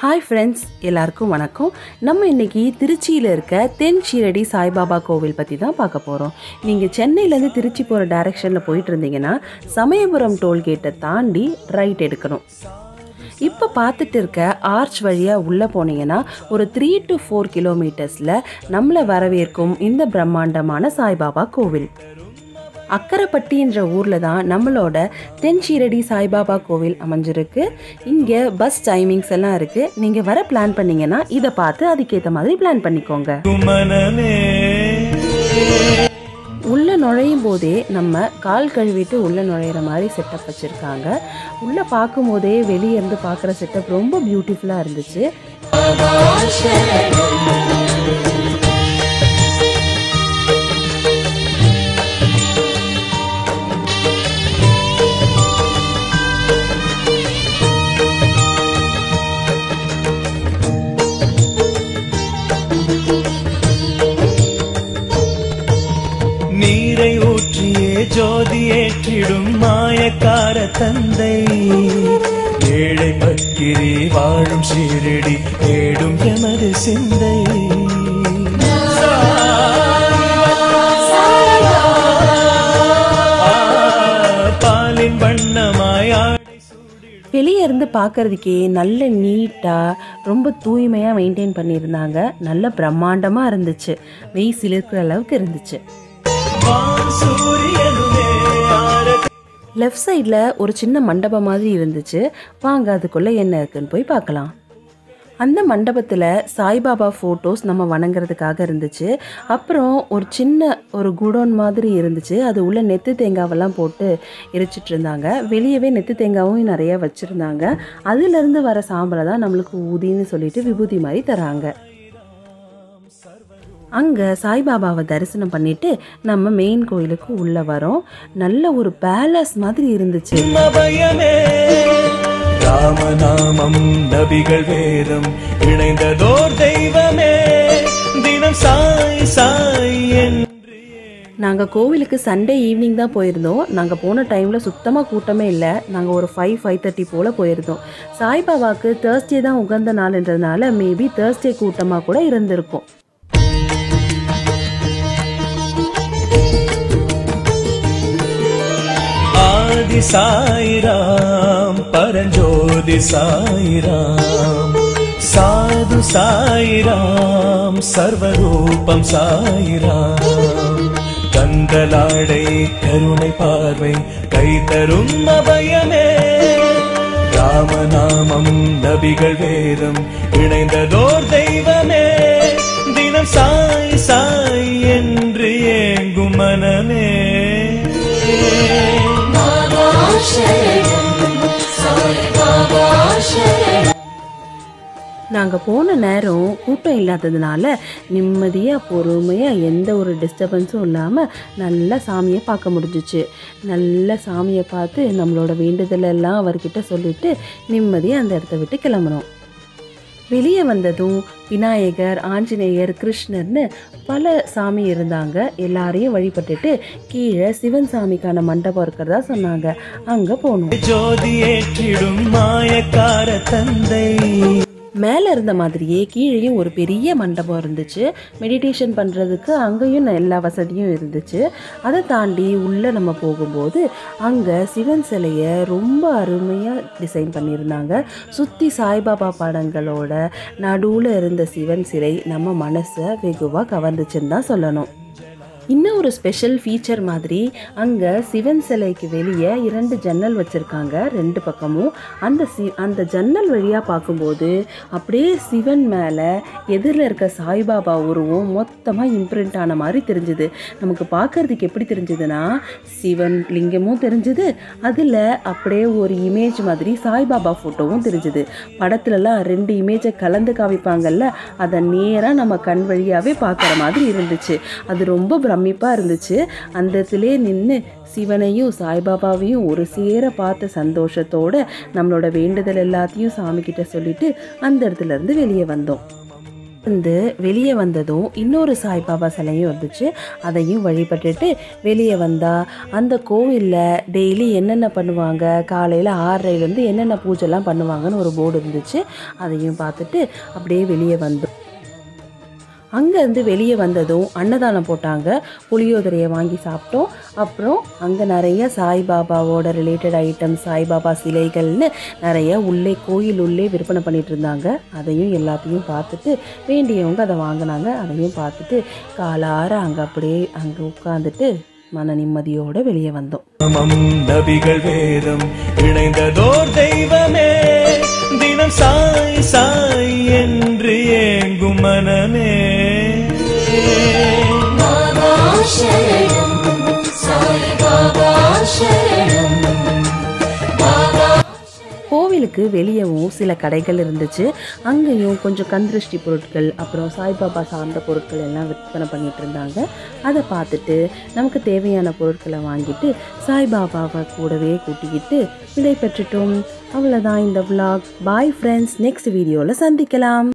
hi friends எல்லாருக்கும் வணக்கம் நம்ம இன்னைக்கு திருச்சியில் இருக்க தென் ஷீரடி சாய்பாபா கோவில் பற்றி தான் பார்க்க போகிறோம் நீங்கள் சென்னையிலேருந்து திருச்சி போகிற டைரெக்ஷனில் போயிட்டு இருந்தீங்கன்னா சமயபுரம் டோல்கேட்டை தாண்டி ரைட் எடுக்கணும் இப்போ பார்த்துட்டு இருக்க ஆர்ச் வழியாக உள்ளே போனீங்கன்னா ஒரு த்ரீ டு ஃபோர் கிலோமீட்டர்ஸில் நம்மளை வரவேற்கும் இந்த பிரம்மாண்டமான சாய்பாபா கோவில் அக்கரைப்பட்டின்ற ஊரில் தான் நம்மளோட தென் ஷீரடி சாய்பாபா கோவில் அமைஞ்சிருக்கு இங்கே பஸ் டைமிங்ஸ் எல்லாம் இருக்குது நீங்கள் வர பிளான் பண்ணீங்கன்னா இதை பார்த்து அதுக்கேற்ற மாதிரி பிளான் பண்ணிக்கோங்க மனமே உள்ளே நுழையும் போதே நம்ம கால் கழுவிட்டு உள்ளே நுழையிற மாதிரி செட்டப் வச்சுருக்காங்க உள்ளே பார்க்கும்போதே வெளியே இருந்து பார்க்குற செட்டப் ரொம்ப பியூட்டிஃபுல்லாக இருந்துச்சு நீரை ஊற்றியே ஜோதி ஏற்றிடும் மாயக்கார தந்தை ஏழை பக்கிரி வாழும் சீரடி ஏடும் எமது சிந்தை ஆ, பாலின் வண்ணமாய் ஆடை வெளியே இருந்து பார்க்கறதுக்கே நல்ல நீட்டாக ரொம்ப தூய்மையாக மெயின்டைன் பண்ணியிருந்தாங்க நல்ல பிரம்மாண்டமாக இருந்துச்சு வெய் சிலிர்க்கிற அளவுக்கு இருந்துச்சு வான் சூரியனுமே ஆரத்தி லெஃப்ட் சைடில் ஒரு சின்ன மண்டபம் மாதிரி இருந்துச்சு வாங்க அதுக்குள்ளே என்ன இருக்குன்னு போய் பார்க்கலாம் அந்த மண்டபத்தில் சாய்பாபா ஃபோட்டோஸ் நம்ம வணங்குறதுக்காக இருந்துச்சு அப்புறம் ஒரு சின்ன ஒரு குடோன் மாதிரி இருந்துச்சு அது உள்ள நெத்து தேங்காவெல்லாம் போட்டு எரிச்சிட்டு இருந்தாங்க வெளியவே நெத்து தேங்காவும் நிறைய வச்சுருந்தாங்க அதுலேருந்து வர சாம்பலை தான் நம்மளுக்கு ஊதின்னு சொல்லிட்டு விபூதி மாதிரி தராங்க அங்கே சாய்பாபாவை தரிசனம் பண்ணிட்டு நம்ம மெயின் கோயிலுக்கு உள்ளே வரோம் நல்ல ஒரு பேலஸ் மாதிரி இருந்துச்சு பயமே ராமநாமம் நபிகள் வேதம் இணைந்ததோர் தெய்வமே தினம் சாய் சாய் என்று நாங்கள் கோவிலுக்கு சண்டே ஈவினிங் தான் போயிருந்தோம் நாங்கள் போன டைமில் சுத்தமாக கூட்டமே இல்லை நாங்கள் ஒரு ஃபைவ் ஃபைவ் தேர்ட்டி போல் போயிருந்தோம் சாய்பாபாவுக்கு தேர்ஸ்டே தான் உகந்த நாள்ன்றதுனால மேபி தேர்ஸ்டே கூட்டமாக கூட இருந்திருக்கும் ஆதி சாயிராம் பரஞ்சோதி சாயிராம் சாது சாயிராம் சர்வரூபம் சாயிராம் கந்தலாடை கருணை பார்வை கை தரும் அபயமே ராமநாமம் நபிகள் வேதம் இணைந்ததோர் தெய்வமே தினம் சாய் சாய் என்று ஏங்கும் மனமே நாங்கள் போன நேரம் கூட்டம் இல்லாததுனால நிம்மதியாக பொறுமையாக எந்த ஒரு டிஸ்டர்பன்ஸும் இல்லாமல் நல்லா சாமியை பார்க்க முடிஞ்சிச்சு நல்ல சாமியை பார்த்து நம்மளோட வேண்டுதல் எல்லாம் அவர்கிட்ட சொல்லிட்டு நிம்மதியாக அந்த இடத்த விட்டு கிளம்புனோம் வெளியே வந்ததும் விநாயகர் ஆஞ்சநேயர் கிருஷ்ணர்னு பல சாமி இருந்தாங்க எல்லாரையும் வழிபட்டுட்டு கீழே சிவன் சாமிக்கான மண்டபம் இருக்கிறதா சொன்னாங்க அங்கே போனோம் ஜோதி ஏற்றிடும் மாயக்கார தந்தை மேலே இருந்த மாதிரியே கீழேயும் ஒரு பெரிய மண்டபம் இருந்துச்சு மெடிடேஷன் பண்ணுறதுக்கு அங்கேயும் எல்லா வசதியும் இருந்துச்சு அதை தாண்டி உள்ளே நம்ம போகும்போது அங்கே சிவன் சிலையை ரொம்ப அருமையாக டிசைன் பண்ணியிருந்தாங்க சுற்றி சாய்பாபா படங்களோட நடுவில் இருந்த சிவன் சிலை நம்ம மனசை வெகுவாக கவர்ந்துச்சுன்னு தான் சொல்லணும் இன்னும் ஒரு ஸ்பெஷல் ஃபீச்சர் மாதிரி அங்கே சிவன் சிலைக்கு வெளியே இரண்டு ஜன்னல் வச்சுருக்காங்க ரெண்டு பக்கமும் அந்த சி அந்த ஜன்னல் வழியாக பார்க்கும்போது அப்படியே சிவன் மேலே எதிரில் இருக்க சாய்பாபா உருவம் மொத்தமாக இம்ப்ரிண்ட் ஆன மாதிரி தெரிஞ்சுது நமக்கு பார்க்கறதுக்கு எப்படி தெரிஞ்சுதுன்னா சிவன் லிங்கமும் தெரிஞ்சுது அதில் அப்படியே ஒரு இமேஜ் மாதிரி சாய்பாபா ஃபோட்டோவும் தெரிஞ்சுது படத்துலலாம் ரெண்டு இமேஜை கலந்து காமிப்பாங்கல்ல அதை நேராக நம்ம கண் வழியாகவே பார்க்குற மாதிரி இருந்துச்சு அது ரொம்ப பிரமிப்பாக இருந்துச்சு அந்த இடத்துலே நின்று சிவனையும் சாய்பாபாவையும் ஒரு சேர பார்த்த சந்தோஷத்தோட நம்மளோட வேண்டுதல் எல்லாத்தையும் சாமி கிட்ட சொல்லிட்டு அந்த இடத்துல இருந்து வெளியே வந்தோம் வந்து வெளியே வந்ததும் இன்னொரு சாய்பாபா சிலையும் இருந்துச்சு அதையும் வழிபட்டுட்டு வெளியே வந்தா அந்த கோவிலில் டெய்லி என்னென்ன பண்ணுவாங்க காலையில் ஆறரைலேருந்து என்னென்ன பூஜைலாம் பண்ணுவாங்கன்னு ஒரு போர்டு இருந்துச்சு அதையும் பார்த்துட்டு அப்படியே வெளியே வந்தோம் அங்கேருந்து வெளியே வந்ததும் அன்னதானம் போட்டாங்க புளியோதரையை வாங்கி சாப்பிட்டோம் அப்புறம் அங்கே நிறைய சாய்பாபாவோட ரிலேட்டட் ஐட்டம் சாய்பாபா சிலைகள்னு நிறைய உள்ளே கோயில் உள்ளே விற்பனை பண்ணிட்டு இருந்தாங்க அதையும் எல்லாத்தையும் பார்த்துட்டு வேண்டியவங்க அதை வாங்கினாங்க அதையும் பார்த்துட்டு காலார அங்கே அப்படியே அங்கே உட்காந்துட்டு மன நிம்மதியோடு வெளியே வந்தோம் மம் நபிகள் வேதம் இணைந்ததோர் தெய்வமே தினம் சாய் சாய் என்று ஏங்கும் மனமே பாபா சரணம் சாய் பாபா சரணம் பாபா கோவிலுக்கு வெளியவும் சில கடைகள் இருந்துச்சு அங்கேயும் கொஞ்சம் கந்திருஷ்டி பொருட்கள் அப்புறம் சாய்பாபா சார்ந்த பொருட்கள் எல்லாம் விற்பனை பண்ணிட்டு இருந்தாங்க அதை பார்த்துட்டு நமக்கு தேவையான பொருட்களை வாங்கிட்டு சாய்பாபாவை கூடவே கூட்டிக்கிட்டு விடை பெற்றுட்டோம் அவ்வளோதான் இந்த vlog பாய் ஃப்ரெண்ட்ஸ் நெக்ஸ்ட் வீடியோவில் சந்திக்கலாம்